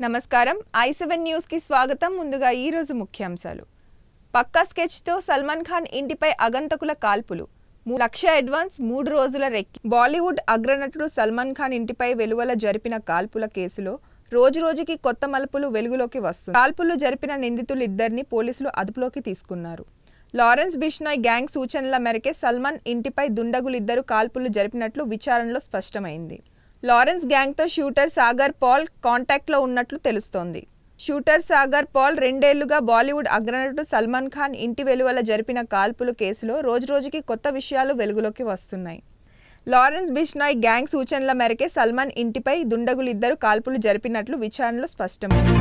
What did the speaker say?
నమస్కారం I seven news కి స్వాగతం ముందుగా ఈ రోజు ముఖ్యాంశాలు పక్కా స్కెచ్ తో సల్మాన్ ఖాన్ ఇంటిపై అగంతకుల కాల్పులు మూ- లక్ష అడ్వాన్స్ మూడు రోజుల రెక్కి బాలీవుడ్ అగ్రనటుడు సల్మాన్ ఖాన్ ఇంటిపై వెలువల జరిపిన కాల్పుల కేసులో రోజు రోజుకి కొత్త మలుపులు వెలుగులోకి వస్తుంది కాల్పులు జరిపిన నిందితులు ఇద్దరిని పోలీసులు అదుపులోకి తీసుకున్నారు లారెన్స్ బిష్నాయ్ గ్యాంగ్ సూచనల మేరకే సల్మాన్ ఇంటిపై దుండగులిద్దరు కాల్పులు జరిపినట్లు విచారణలో స్పష్టమైంది లారెన్స్ గ్యాంగ్తో షూటర్ సాగర్ పాల్ కాంటాక్ట్లో ఉన్నట్లు తెలుస్తోంది షూటర్ సాగర్ పాల్ రెండేళ్లుగా బాలీవుడ్ అగ్రనటుడు సల్మాన్ ఖాన్ ఇంటి వెలువల జరిపిన కాల్పుల కేసులో రోజురోజుకి కొత్త విషయాలు వెలుగులోకి వస్తున్నాయి లారెన్స్ బిష్నాయ్ గ్యాంగ్ సూచనల మేరకే సల్మాన్ ఇంటిపై దుండగులిద్దరు కాల్పులు జరిపినట్లు విచారణలో స్పష్టమైంది